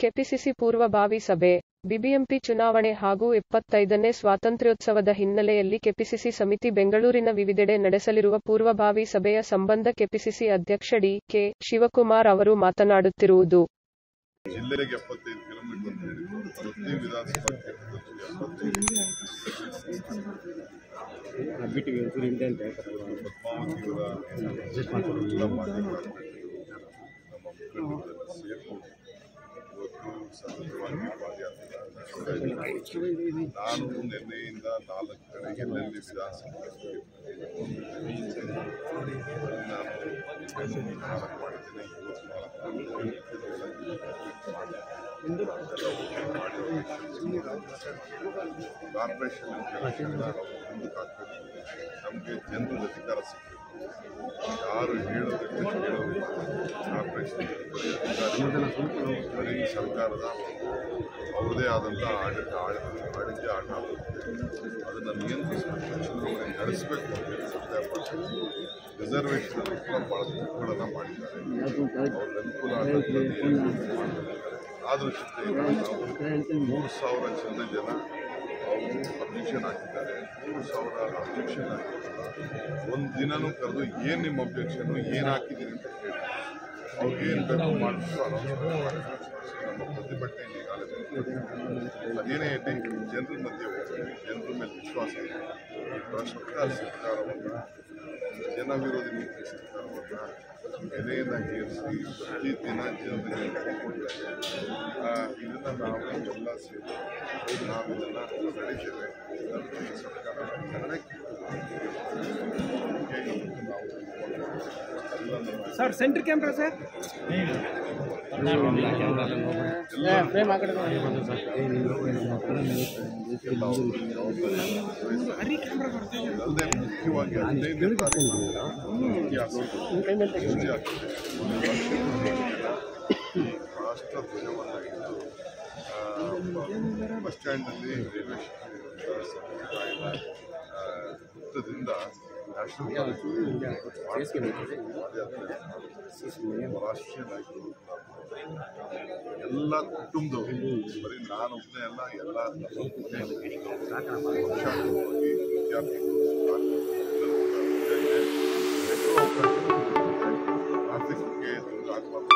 KPCC ಪೂರ್ವಭಾವಿ ಸಭೆ BBMP ಚುನಾವಣೆ ಹಾಗೂ ಎಪ್ಪತ್ತೈದನೇ ಸ್ವಾತಂತ್ರ್ಯೋತ್ಸವದ ಹಿನ್ನೆಲೆಯಲ್ಲಿ ಕೆಪಿಸಿಸಿ ಸಮಿತಿ ಬೆಂಗಳೂರಿನ ವಿವಿಧೆಡೆ ನಡೆಸಲಿರುವ ಪೂರ್ವಭಾವಿ ಸಭೆಯ ಸಂಬಂಧ ಕೆಪಿಸಿಸಿ ಅಧ್ಯಕ್ಷ ಡಿ. ಕೆ. ಶಿವಕುಮಾರ್ ಅವರು ಮಾತನಾಡುತ್ತಿರುವುದು ಜಿಲ್ಲೆಗೆ ಎಪ್ಪತ್ತೈದು ಕಿಲೋಮೀಟರ್ ಅಂತ ಹೇಳಿದ್ರು ಪ್ರತಿ ವಿಧಾನಸಭಾ ಕ್ಷೇತ್ರದಲ್ಲಿ ಎಪ್ಪತ್ತೈದು ಬಿಟ್ಟಿವಿ ಒಂಚೂರು ಹಿಂದೆ ಅಂತ ಹೇಳ್ತಾರೆ ಅವರು. ಪದ್ಮಾವತಿಯವರ ಎಲ್ಲ ಮಾಧ್ಯಮಗಳಲ್ಲಿ ನಮ್ಮ ಮುಖಂಡರೆಲ್ಲ ಸೇರ್ಕೊಂಡು ಇವತ್ತು ಸತತವಾಗಿ ಪಾದಯಾತ್ರೆ ನಡೆಸ್ತಾ ಇದ್ದೀವಿ. ನಾನು ನಿನ್ನೆಯಿಂದ ನಾಲ್ಕು ಕಡೆ ಎಲ್ಲೆಲ್ಲಿ ವಿಧಾನಸಭೆ ನಾನು ಬೆಂಗಳೂರು ನಾಲ್ಕು ಮಾಡಿದ್ದೇನೆ ಇವತ್ತು ನಾಲ್ಕು ಮಾಡಿದ್ದೇನೆ ಕಾರ್ಪೊರೇಷನ್ ಮುಂದಕ್ಕೆ ಹಾಕಬೇಕು ನಮಗೆ ಜನರ ಅಧಿಕಾರ ಸಿಗಬೇಕು ಯಾರು ಹೇಳೋದಕ್ಕೆ ಕೇಳೋದಿಲ್ಲ ಕಾರ್ಪೊರೇಷನ್ ಅಧಿಕಾರಿ ಬರೀ ಸರ್ಕಾರದ ಅವ್ರದೇ ಆದಂಥ ಆಡಳಿತ ಆಡಳಿತ ಆಡಳಿತ ಆಟ ಅದನ್ನು ನಿಯಂತ್ರಿಸಬೇಕು ಚುನಾವಣೆ ನಡೆಸಬೇಕು ಅಂತ ಹೇಳಿ ಸರ್ಕಾರ ಮಾಡ್ತಾರೆ ರಿಸರ್ವೇಷನ್ ಅನುಕೂಲ ಭಾಳ ತಪ್ಪುಗಳನ್ನು ಮಾಡಿದ್ದಾರೆ ಅವ್ರಿಗೆ ಅನುಕೂಲ ಆಗುವಂಥದ್ದು ಏನು ಮಾಡಿದ್ದಾರೆ. ಆ ದೃಷ್ಟಿಯಿಂದ ನಾವು ಮೂರು ಸಾವಿರ ಜನ ಜನ ಅವರು ಅಬ್ಜೆಕ್ಷನ್ ಹಾಕಿದ್ದಾರೆ ಮೂರು ಸಾವಿರ ಅಬ್ಜೆಕ್ಷನ್ ಹಾಕಿದ್ದಾರೆ ಒಂದು ದಿನನೂ ಕರೆದು ಏನು ನಿಮ್ಮ ಅಬ್ಜೆಕ್ಷನು ಏನು ಹಾಕಿದ್ದೀರಿ ಅಂತ ಕೇಳಿ ಅವ್ರಿಗೆ ಏನು ಬೇಕು ಮಾಡಿಸ್ತು announcement ಮಾಡ್ತಾರೆ. ನಮ್ಮ ಪ್ರತಿಭಟನೆ ಈಗಾಗಲೇ ಅದೇನೇ ಇರಲಿ ಜನರ ಮಧ್ಯೆ ಹೋಗ್ತೀವಿ ಜನರ ಮೇಲೆ ವಿಶ್ವಾಸ ಇದೆ ಈ ಭ್ರಷ್ಟ ಸರ್ಕಾರವನ್ನು ಜನ ವಿರೋಧಿ ನೀತಿ ಸರ್ಕಾರವನ್ನು ಬೆಲೆಯನ್ನು ಏರಿಸಿ ಪ್ರತಿ ದಿನ ಜನರಿಗೆ ಇದನ್ನು ನಾವು ಎಲ್ಲ ಸೇರಿ ನಾವು ಇದನ್ನು ನಡೆಸ್ತೇವೆ ಇದನ್ನು ಈ ಸರ್ಕಾರ ಜನಕ್ಕೆ ನಾವು ಎಲ್ಲ ನಮ್ಮ sir centre camera sir frame ಆ ಕಡೆ ಅಲ್ಲದೆ ಮುಖ್ಯವಾಗಿ ಹದಿನೈದು ತಾರೀಕು ಇತಿಹಾಸ ಸೃಷ್ಟಿ ಆಗ್ತದೆ. ರಾಷ್ಟ್ರ ಧ್ವಜವನ್ನು ಹಿಡಿದು ಆ, ಬಸ್ ಸ್ಟ್ಯಾಂಡಲ್ಲಿ ರೈಲ್ವೆ ಸ್ಟೇಷನ್ ವೃತ್ತದಿಂದ ನ್ಯಾಷನಲ್ ಕಾಲೇಜ್ ರಾಷ್ಟ್ರೀಯ ನಾಯಕರು ಎಲ್ಲ ಕುಟುಂಬದವರು ಬರೀ ನಾನು ಒಬ್ಬನೇ ಅಲ್ಲ ಎಲ್ಲ ನಮ್ಮ ಮನೆ ಪಕ್ಷಾತೀತವಾಗಿ ವಿದ್ಯಾರ್ಥಿಗಳು ಎಲ್ಲರೂ ಕೂಡ ಇದೆ. ಮೆಟ್ರೋ ಟ್ರಾಫಿಕ್ಗೆ ತೊಂದರೆ ಆಗಬಾರ್ದು